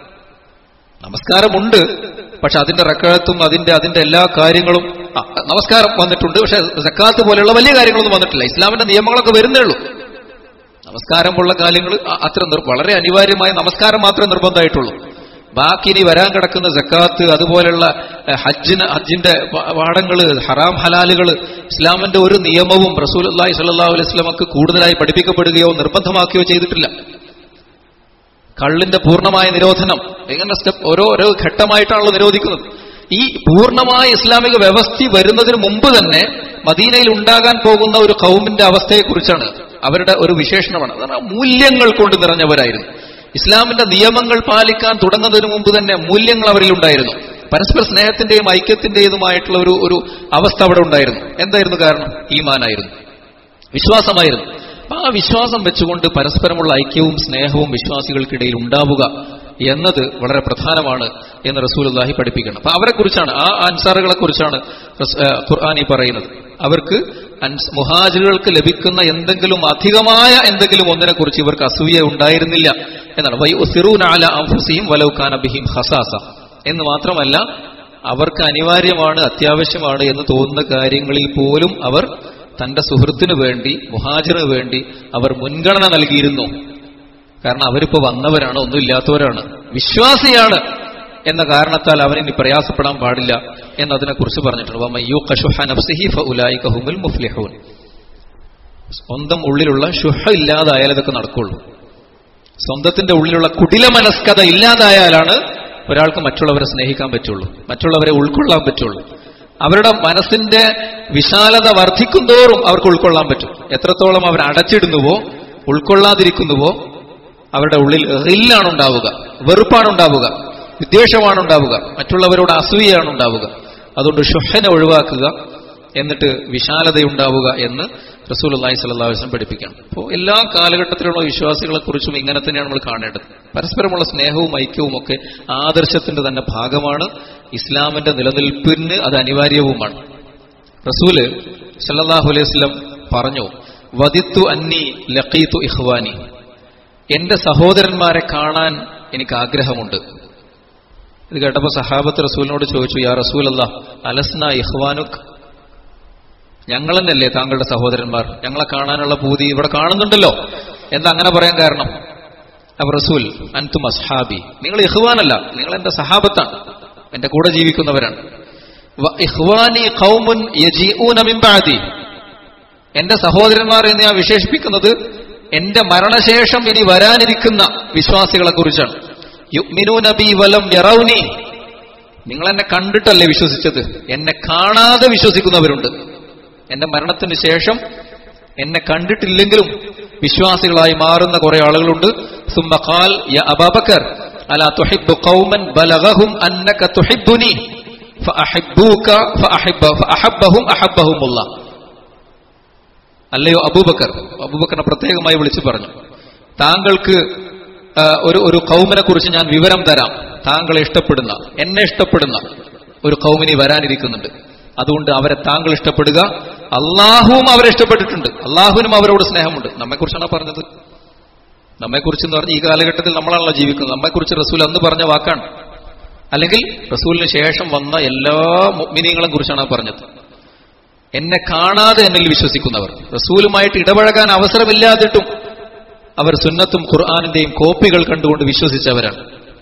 നമസ്കാരമുണ്ട് പക്ഷെ അതിന്റെ റക്കാത്തും അതിന്റെ അതിന്റെ എല്ലാ കാര്യങ്ങളും നമസ്കാരം വന്നിട്ടുണ്ട് പക്ഷെ സക്കാത്ത് പോലെയുള്ള വലിയ കാര്യങ്ങളൊന്നും വന്നിട്ടില്ല ഇസ്ലാമിന്റെ നിയമങ്ങളൊക്കെ വരുന്നേ ഉള്ളൂ നമസ്കാരം പോലുള്ള കാര്യങ്ങൾ അത്ര വളരെ അനിവാര്യമായ നമസ്കാരം മാത്രമേ നിർബന്ധമായിട്ടുള്ളൂ ബാക്കി ഇനി വരാൻ കിടക്കുന്ന ജക്കാത്ത് അതുപോലെയുള്ള ഹജ്ജിന് ഹജ്ജിന്റെ പാഠങ്ങൾ ഹറാം ഹലാലുകൾ ഇസ്ലാമിന്റെ ഒരു നിയമവും റസൂൽ അള്ളാഹി സല്ലാഹു അലൈഹി സ്വലമക്ക് കൂടുതലായി പഠിപ്പിക്കപ്പെടുകയോ നിർബന്ധമാക്കുകയോ ചെയ്തിട്ടില്ല കള്ളിന്റെ പൂർണ്ണമായ നിരോധനം എങ്ങനെ സ്റ്റെപ്പ് ഓരോ ഓരോ ഘട്ടമായിട്ടാണല്ലോ നിരോധിക്കുന്നത് ഈ പൂർണ്ണമായ ഇസ്ലാമിക വ്യവസ്ഥ വരുന്നതിന് മുമ്പ് തന്നെ മദീനയിൽ ഉണ്ടാകാൻ പോകുന്ന ഒരു കൗമിന്റെ അവസ്ഥയെക്കുറിച്ചാണ് അവരുടെ ഒരു വിശേഷണമാണ് അതാണ് മൂല്യങ്ങൾ കൊണ്ട് നിറഞ്ഞവരായിരുന്നു ഇസ്ലാമിന്റെ നിയമങ്ങൾ പാലിക്കാൻ തുടങ്ങുന്നതിന് മുമ്പ് തന്നെ മൂല്യങ്ങൾ അവരിൽ ഉണ്ടായിരുന്നു പരസ്പര സ്നേഹത്തിന്റെയും ഐക്യത്തിന്റേതുമായിട്ടുള്ള ഒരു ഒരു അവസ്ഥ അവിടെ ഉണ്ടായിരുന്നു എന്തായിരുന്നു കാരണം ഈമാനായിരുന്നു വിശ്വാസമായിരുന്നു അപ്പൊ ആ വിശ്വാസം വെച്ചുകൊണ്ട് പരസ്പരമുള്ള ഐക്യവും സ്നേഹവും വിശ്വാസികൾക്കിടയിൽ ഉണ്ടാവുക എന്നത് വളരെ പ്രധാനമാണ് എന്ന് റസൂലുല്ലാഹി പഠിപ്പിക്കണം അപ്പൊ അവരെ കുറിച്ചാണ് ആ അൻസാറുകളെ കുറിച്ചാണ് ഖുർആൻ ഈ പറയുന്നത് അവർക്ക് മുഹാജിറുകൾക്ക് ലഭിക്കുന്ന എന്തെങ്കിലും അധികമായ എന്തെങ്കിലും ഒന്നിനെ കുറിച്ച് ഇവർക്ക് അസൂയ ഉണ്ടായിരുന്നില്ല എന്നാണ് വൈ സിറൂനാല അംഫുസിയും വലൗഖാന ബിഹിം ഹസാസ എന്ന് മാത്രമല്ല അവർക്ക് അനിവാര്യമാണ് അത്യാവശ്യമാണ് എന്ന് തോന്നുന്ന കാര്യങ്ങളിൽ പോലും അവർ തന്റെ സുഹൃത്തിനു വേണ്ടി മുഹാജിറിന് വേണ്ടി അവർ മുൻഗണന നൽകിയിരുന്നു കാരണം അവരിപ്പോ വന്നവരാണ് ഒന്നുമില്ലാത്തവരാണ് വിശ്വാസിയാണ് എന്ന കാരണത്താൽ അവനിനി പ്രയാസപ്പെടാൻ പാടില്ല എന്നതിനെക്കുറിച്ച് പറഞ്ഞിട്ടുണ്ട് സ്വന്തം ഉള്ളിലുള്ള ഷുഹ ഇല്ലാതായാൽ അതൊക്കെ നടക്കുള്ളൂ സ്വന്തത്തിന്റെ ഉള്ളിലുള്ള കുടില മനസ്കത ഇല്ലാതായാലാണ് ഒരാൾക്ക് മറ്റുള്ളവരെ സ്നേഹിക്കാൻ പറ്റുള്ളൂ മറ്റുള്ളവരെ ഉൾക്കൊള്ളാൻ പറ്റുള്ളൂ അവരുടെ മനസ്സിന്റെ വിശാലത വർദ്ധിക്കുന്തോറും അവർക്ക് ഉൾക്കൊള്ളാൻ പറ്റും എത്രത്തോളം അവർ അടച്ചിടുന്നുവോ ഉൾക്കൊള്ളാതിരിക്കുന്നുവോ അവരുടെ ഉള്ളിൽ റില്ലാണ് ഉണ്ടാവുക വെറുപ്പാണ് ഉണ്ടാവുക വിദ്വേഷമാണ് ഉണ്ടാവുക മറ്റുള്ളവരോട് അസൂയയാണ് ഉണ്ടാവുക അതുകൊണ്ട് ഷുഹനെ ഒഴിവാക്കുക എന്നിട്ട് വിശാലതയുണ്ടാവുക എന്ന് റസൂൽ അള്ളാഹി സ്വല്ലാ വസ്ലം പഠിപ്പിക്കണം അപ്പോൾ എല്ലാ കാലഘട്ടത്തിലുള്ള വിശ്വാസികളെ കുറിച്ചും ഇങ്ങനെ തന്നെയാണ് നമ്മൾ കാണേണ്ടത് പരസ്പരമുള്ള സ്നേഹവും ഐക്യവും ഒക്കെ ആദർശത്തിന്റെ തന്നെ ഭാഗമാണ് ഇസ്ലാമിന്റെ നിലനിൽപ്പിന് അത് അനിവാര്യവുമാണ് റസൂല് സല്ലാഹു അലൈഹി വസ്ലം പറഞ്ഞു വദിത്തു അന്നി ലഖീത്തു ഇഹ്വാനി എന്റെ സഹോദരന്മാരെ കാണാൻ എനിക്ക് ആഗ്രഹമുണ്ട് ഇത് കേട്ടപ്പോ സഹാബത്ത് റസൂലിനോട് ചോദിച്ചു യാ റസൂൽ അല്ലാ അലസ്ന ഇഹ്വാനുക് ഞങ്ങൾ തന്നെയല്ലേ താങ്കളുടെ സഹോദരന്മാർ ഞങ്ങളെ കാണാനുള്ള പൂതി ഇവിടെ കാണുന്നുണ്ടല്ലോ എന്താ അങ്ങനെ പറയാൻ കാരണം അപ്പൊ റസൂൽ അൻതും അസ്ഹാബി നിങ്ങൾ ഇഹ്വാനല്ല നിങ്ങൾ എന്റെ സഹാബത്താണ് എന്റെ കൂടെ ജീവിക്കുന്നവരാണ് വ ഇഹ്വാനി ഖൗമുൻ യജീഊന മിൻ ബഅദി എന്റെ സഹോദരന്മാർ എന്ന് ഞാൻ വിശേഷിപ്പിക്കുന്നത് എന്റെ മരണശേഷം ഇനി വരാനിരിക്കുന്ന വിശ്വാസികളെ കുറിച്ചാണ് യുഗ്മിനു നബി വലം യറൗനി നിങ്ങൾ എന്നെ കണ്ടിട്ടല്ലേ വിശ്വസിച്ചത് എന്നെ കാണാതെ വിശ്വസിക്കുന്നവരുണ്ട് എന്റെ മരണത്തിന് ശേഷം എന്നെ കണ്ടിട്ടില്ലെങ്കിലും വിശ്വാസികളായി മാറുന്ന കുറെ ആളുകളുണ്ട് സുമ്മഖാൽ യ അബാബക്കർ അലാ തുഹിബ്ബു ഖൗമൻ ബലഗഹും അന്നക തുഹിബ്ബുനി ഫഅഹിബ്ബൂക ഫഅഹിബ്ബ ഫഅഹബ്ബഹും അഹബ്ബഹുമുല്ലാഹ് അല്ലയോ അബൂബക്കർ അബൂബക്കറിനെ പ്രത്യേകമായി വിളിച്ചു പറഞ്ഞു താങ്കൾക്ക് ആ, ഒരു ഒരു കൗമിനെ കുറിച്ച് ഞാൻ വിവരം തരാം താങ്കളെ ഇഷ്ടപ്പെടുന്ന എന്നെ ഇഷ്ടപ്പെടുന്ന ഒരു കൗമിനി വരാനിരിക്കുന്നുണ്ട് അതുകൊണ്ട് അവരെ താങ്കൾ ഇഷ്ടപ്പെടുക അള്ളാഹുവും അവരെ ഇഷ്ടപ്പെട്ടിട്ടുണ്ട് അള്ളാഹുവിനും അവരോട് സ്നേഹമുണ്ട് നമ്മെക്കുറിച്ചാണ് പറഞ്ഞത് നമ്മെക്കുറിച്ച് എന്ന് പറഞ്ഞ ഈ കാലഘട്ടത്തിൽ നമ്മളാണല്ലോ ജീവിക്കുന്നത് നമ്മെക്കുറിച്ച് റസൂൽ അന്ന് പറഞ്ഞ വാക്കാണ് അല്ലെങ്കിൽ റസൂലിന് ശേഷം വന്ന എല്ലാ മിനിങ്ങളെ കുറിച്ചാണ് ആ പറഞ്ഞത് എന്നെ കാണാതെ എന്നിൽ വിശ്വസിക്കുന്നവർ റസൂലുമായിട്ട് ഇടപഴകാൻ അവസരമില്ലാതിട്ടും അവർ സുന്നത്തും ഖുർആാനിന്റെയും കോപ്പികൾ കണ്ടുകൊണ്ട് വിശ്വസിച്ചവരാണ്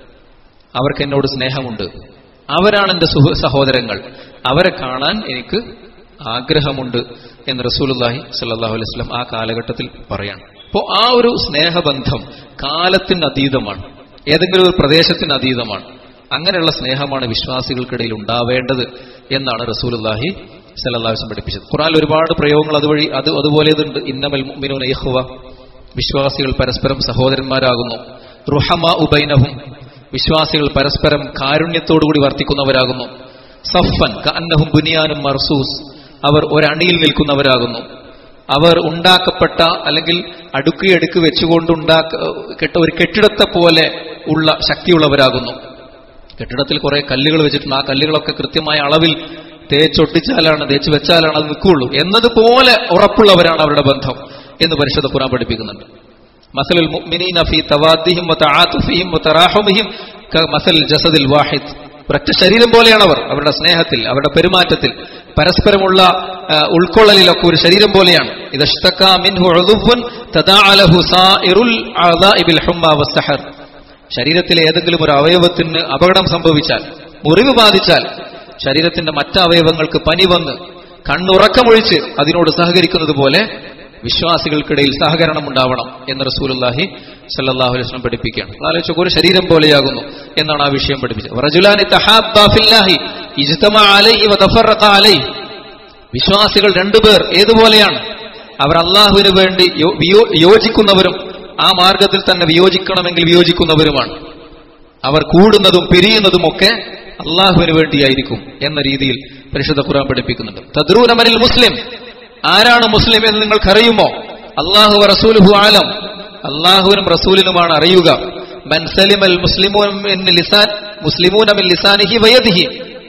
അവർക്ക് എന്നോട് സ്നേഹമുണ്ട് അവരാണ് എന്റെ സുഹ സഹോദരങ്ങൾ അവരെ കാണാൻ എനിക്ക് ആഗ്രഹമുണ്ട് എന്ന് റസൂലുല്ലാഹി സല്ലാഹു അലൈഹി സ്വലം ആ കാലഘട്ടത്തിൽ പറയാണ് അപ്പോൾ ആ ഒരു സ്നേഹബന്ധം കാലത്തിന് അതീതമാണ് ഏതെങ്കിലും ഒരു പ്രദേശത്തിന് അതീതമാണ് അങ്ങനെയുള്ള സ്നേഹമാണ് വിശ്വാസികൾക്കിടയിൽ ഉണ്ടാവേണ്ടത് എന്നാണ് റസൂലുല്ലാഹി സല്ലാഹുസ്ലം പഠിപ്പിച്ചത് ഖുറാൻ ഒരുപാട് പ്രയോഗങ്ങൾ അതുവഴി അത് അതുപോലെ ഇതുണ്ട് ഇന്നമൽ മുഅ്മിനൂന യഹ്വ വിശ്വാസികൾ പരസ്പരം സഹോദരന്മാരാകുന്നു റുഹമ ഉബൈനഹും വിശ്വാസികൾ പരസ്പരം കാരുണ്യത്തോടുകൂടി വർത്തിക്കുന്നവരാകുന്നു സഫൻ കന്നഹും ബുനിയാനും മർസൂസ് അവർ ഒരണിയിൽ നിൽക്കുന്നവരാകുന്നു അവർ ഉണ്ടാക്കപ്പെട്ട അല്ലെങ്കിൽ അടുക്കിയടുക്ക് വെച്ചുകൊണ്ട് ഉണ്ടാക്ക കെട്ട ഒരു കെട്ടിടത്തെ പോലെ ഉള്ള ശക്തിയുള്ളവരാകുന്നു കെട്ടിടത്തിൽ കുറെ കല്ലുകൾ വെച്ചിട്ടുണ്ട് ആ കല്ലുകളൊക്കെ കൃത്യമായ അളവിൽ തേച്ചൊട്ടിച്ചാലാണ് തേച്ച് വെച്ചാലാണ് അത് നിൽക്കുകയുള്ളൂ എന്നതുപോലെ ഉറപ്പുള്ളവരാണ് അവരുടെ ബന്ധം എന്ന് പരിശുദ്ധ ഖുറാൻ പഠിപ്പിക്കുന്നുണ്ട് മസലുൽ മുഅ്മിനീന ഫീ തവാദ്ദിഹിം വതആതുഫിഹിം വതറാഹുമിഹിം കമസൽ ജസദിൽ വാഹിദ് ഒരൊറ്റ ശരീരം പോലെയാണ് അവർ അവരുടെ സ്നേഹത്തിൽ അവരുടെ പെരുമാറ്റത്തിൽ പരസ്പരമുള്ള ആ, ഉൾക്കൊള്ളലിലൊക്കെ ഒരു ശരീരം പോലെയാണ് ഇദഷ്തക മിൻഹു ഉദുവ്വൻ തദാഅലഹു സായിറുൽ അഅദാഇ ബിൽ ഹുമ്മ വസ്സഹർ ശരീരത്തിലെ ഏതെങ്കിലും ഒരു അവയവത്തിന് അപകടം സംഭവിച്ചാൽ മുറിവ് ബാധിച്ചാൽ ശരീരത്തിന്റെ മറ്റ് അവയവങ്ങൾക്ക് പനി വന്ന് കണ്ണുറക്കമൊഴിച്ച് അതിനോട് സഹകരിക്കുന്നത് പോലെ വിശ്വാസികൾക്കിടയിൽ സഹകരണം ഉണ്ടാവണം എന്ന് റസൂലുല്ലാഹി സല്ലല്ലാഹു അലൈഹി വസല്ലം പഠിപ്പിക്കുകയാണ് ആലോചിച്ചു ഒരു ശരീരം പോലെയാകുന്നു എന്നാണ് ആ വിഷയം പഠിപ്പിച്ചത് റജുലാനി തഹാബ്ബാ ഫില്ലാഹി ഇജ്തമഅ അലൈഹി വതഫറഖ അലൈഹി വിശ്വാസികൾ രണ്ടുപേർ ഏതുപോലെയാണ് അവർ അള്ളാഹുവിന് വേണ്ടി യോ- വിയോ- യോജിക്കുന്നവരും ആ മാർഗത്തിൽ തന്നെ വിയോജിക്കണമെങ്കിൽ വിയോജിക്കുന്നവരുമാണ് അവർ കൂടുന്നതും പിരിയുന്നതുമൊക്കെ അള്ളാഹുവിന് വേണ്ടിയായിരിക്കും എന്ന രീതിയിൽ പരിശുദ്ധ ഖുർആൻ പഠിപ്പിക്കുന്നുണ്ട് തദ്രൂനമനിൽ മുസ്ലിം ആരാണ് മുസ്ലിം എന്ന് നിങ്ങൾക്കറിയുമോ അള്ളാഹു റസൂലുഹു ആലം അള്ളാഹുവിനും റസൂലിനുമാണ് അറിയുക മൻ സലിമൽ മുസ്ലിമൂൻ മിൻ ലിസാൻ മുസ്ലിമൂന മിൻ ലിസാനിഹി വയദിഹി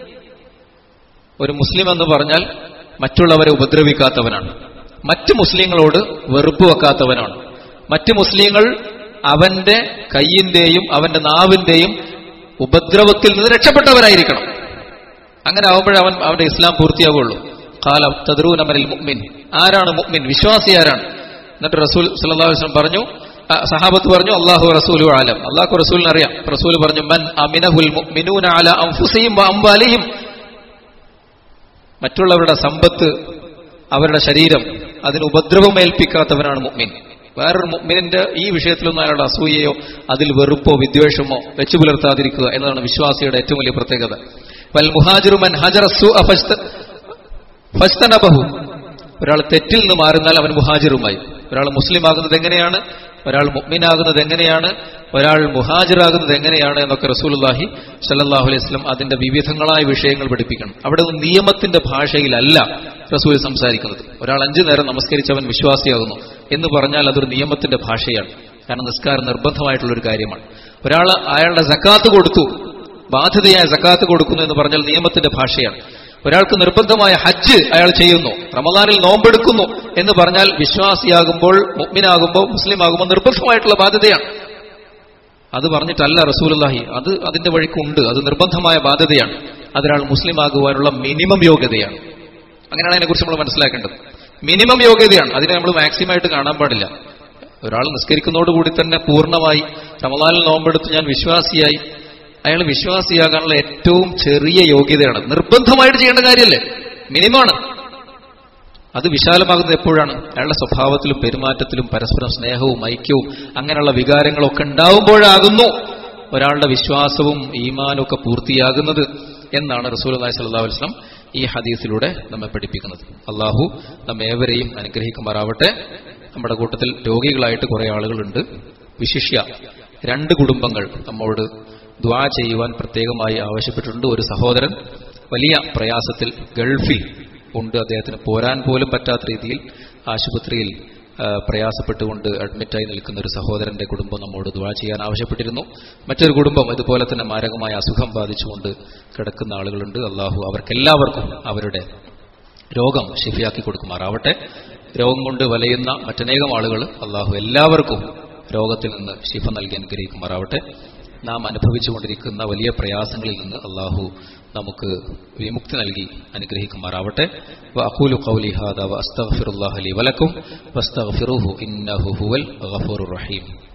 ഒരു മുസ്ലിം എന്ന് പറഞ്ഞാൽ മറ്റുള്ളവരെ ഉപദ്രവിക്കാത്തവനാണ് മറ്റ് മുസ്ലിങ്ങളോട് വെറുപ്പ് വെക്കാത്തവനാണ് മറ്റ് മുസ്ലിങ്ങൾ അവന്റെ കയ്യിന്റെയും അവന്റെ നാവിന്റെയും ഉപദ്രവത്തിൽ നിന്ന് രക്ഷപ്പെട്ടവരായിരിക്കണം അങ്ങനെ ആവുമ്പോഴേ അവൻ അവന്റെ ഇസ്ലാം പൂർത്തിയാവുള്ളൂ കാലം തദ്രൂനമനിൽ മുഅ്മിൻ ആരാണ് മുഅ്മിൻ വിശ്വാസി ആരാണ് എന്നിട്ട് റസൂൽ സല്ലല്ലാഹു അലൈഹി വസല്ലം പറഞ്ഞു ആ, സഹാബത്ത് പറഞ്ഞു അള്ളാഹു റസൂലു ആലം അള്ളാഹു റസൂലിന് അറിയാം റസൂൽ പറഞ്ഞു മൻ അമിനഹുൽ മുഅ്മിനൂന അല അൻഫുസിഹിം വ അംവാലിഹിം മറ്റുള്ളവരുടെ സമ്പത്ത് അവരുടെ ശരീരം അതിന് ഉപദ്രവം ഏൽപ്പിക്കാത്തവനാണ് മുഅ്മിൻ വേറൊരു മുഅ്മിനിന്റെ ഈ വിഷയത്തിലൊന്നും അയാളുടെ അസൂയയോ അതിൽ വെറുപ്പോ വിദ്വേഷമോ വെച്ചു പുലർത്താതിരിക്കുക എന്നതാണ് വിശ്വാസിയുടെ ഏറ്റവും വലിയ പ്രത്യേകത വൽ മുഹാജിറു മൻ ഹജറ السوء فاجت- ഫസ്തനബഹു ഒരാൾ തെറ്റിൽ നിന്ന് മാറുന്നാൽ അവൻ മുഹാജിറുമായി ഒരാൾ മുസ്ലിം ആകുന്നത് എങ്ങനെയാണ് ഒരാൾ മുഅ്മിനാകുന്നത് എങ്ങനെയാണ് ഒരാൾ മുഹാജിറാകുന്നത് എങ്ങനെയാണ് എന്നൊക്കെ റസൂലുള്ളാഹി സല്ലല്ലാഹു അലൈഹി വസല്ലം അതിന്റെ വിവിധങ്ങളായ വിഷയങ്ങൾ പഠിപ്പിക്കണം അവിടെ ഒരു നിയമത്തിന്റെ ഭാഷയിലല്ല റസൂൽ സംസാരിക്കുന്നത് ഒരാൾ അഞ്ചു നേരം നമസ്കരിച്ചവൻ വിശ്വാസിയാകുന്നു എന്ന് പറഞ്ഞാൽ അതൊരു നിയമത്തിന്റെ ഭാഷയാണ് കാരണം നിസ്കാരം നിർബന്ധമായിട്ടുള്ള ഒരു കാര്യമാണ് ഒരാൾ അയാളുടെ സക്കാത്ത് കൊടുത്തു ബാധ്യതയായ സക്കാത്ത് കൊടുക്കുന്നു എന്ന് പറഞ്ഞാൽ നിയമത്തിന്റെ ഭാഷയാണ് ഒരാൾക്ക് നിർബന്ധമായ ഹജ്ജ് അയാൾ ചെയ്യുന്നു റമദാനിൽ നോമ്പെടുക്കുന്നു എന്ന് പറഞ്ഞാൽ വിശ്വാസിയാകുമ്പോൾ മുഗ്മിനാകുമ്പോൾ മുസ്ലിം ആകുമ്പോൾ നിർബന്ധമായിട്ടുള്ള ബാധ്യതയാണ് അത് പറഞ്ഞിട്ടല്ല റസൂലുള്ളാഹി അത് അതിന്റെ വഴിക്കുണ്ട് അത് നിർബന്ധമായ ബാധ്യതയാണ് അതൊരാൾ മുസ്ലിം ആകുവാനുള്ള മിനിമം യോഗ്യതയാണ് അങ്ങനെയാണ് അതിനെക്കുറിച്ച് നമ്മൾ മനസ്സിലാക്കേണ്ടത് മിനിമം യോഗ്യതയാണ് അതിനെ നമ്മൾ മാക്സിമം ആയിട്ട് കാണാൻ പാടില്ല ഒരാൾ നിസ്കരിക്കുന്നതോടുകൂടി തന്നെ പൂർണ്ണമായി റമദാനിൽ നോമ്പെടുത്ത് ഞാൻ വിശ്വാസിയായി അയാൾ വിശ്വാസിയാകാനുള്ള ഏറ്റവും ചെറിയ യോഗ്യതയാണ് നിർബന്ധമായിട്ട് ചെയ്യേണ്ട കാര്യമല്ലേ മിനിമാണ് അത് വിശാലമാകുന്നത് എപ്പോഴാണ് അയാളുടെ സ്വഭാവത്തിലും പെരുമാറ്റത്തിലും പരസ്പരം സ്നേഹവും ഐക്യവും അങ്ങനെയുള്ള വികാരങ്ങളൊക്കെ ഉണ്ടാവുമ്പോഴാകുന്നു ഒരാളുടെ വിശ്വാസവും ഈമാനും ഒക്കെ പൂർത്തിയാകുന്നത് എന്നാണ് റസൂൽ അള്ളാഹി സ്വല്ലാ വസ്ലം ഈ ഹദീസിലൂടെ നമ്മെ പഠിപ്പിക്കുന്നത് അള്ളാഹു നമ്മേവരെയും അനുഗ്രഹിക്കുമാറാവട്ടെ നമ്മുടെ കൂട്ടത്തിൽ രോഗികളായിട്ട് കുറെ ആളുകളുണ്ട് വിശിഷ്യ രണ്ട് കുടുംബങ്ങൾ നമ്മോട് ദ്വാ ചെയ്യുവാൻ പ്രത്യേകമായി ആവശ്യപ്പെട്ടിട്ടുണ്ട് ഒരു സഹോദരൻ വലിയ പ്രയാസത്തിൽ ഗൾഫിൽ ഉണ്ട് അദ്ദേഹത്തിന് പോരാൻ പോലും പറ്റാത്ത രീതിയിൽ ആശുപത്രിയിൽ ആ, പ്രയാസപ്പെട്ടുകൊണ്ട് അഡ്മിറ്റായി നിൽക്കുന്ന ഒരു സഹോദരന്റെ കുടുംബം നമ്മോട് ദ്വാ ചെയ്യാൻ ആവശ്യപ്പെട്ടിരുന്നു മറ്റൊരു കുടുംബം ഇതുപോലെ തന്നെ മാരകമായ അസുഖം ബാധിച്ചുകൊണ്ട് കിടക്കുന്ന ആളുകളുണ്ട് അള്ളാഹു അവർക്കെല്ലാവർക്കും അവരുടെ രോഗം ശിഫിയാക്കി കൊടുക്കുമാറാവട്ടെ രോഗം കൊണ്ട് വലയുന്ന മറ്റനേകം ആളുകൾ അള്ളാഹു എല്ലാവർക്കും രോഗത്തിൽ നിന്ന് ശിഫ നൽകി അനുഗ്രഹിക്കുമാറാവട്ടെ നാം അനുഭവിച്ചുകൊണ്ടിരിക്കുന്ന വലിയ പ്രയാസങ്ങളിൽ നിന്ന് അള്ളാഹു നമുക്ക് വിമുക്തി നൽകി അനുഗ്രഹിക്കുമാറാവട്ടെ വഅഖൂലു ഖൗലി ഹാദാ വഅസ്തഗ്ഫിറുല്ലാഹ ലി വലക്കും വസ്തഗ്ഫിറുഹു ഇന്നഹു ഹുവൽ ഗഫൂറുർ റഹീം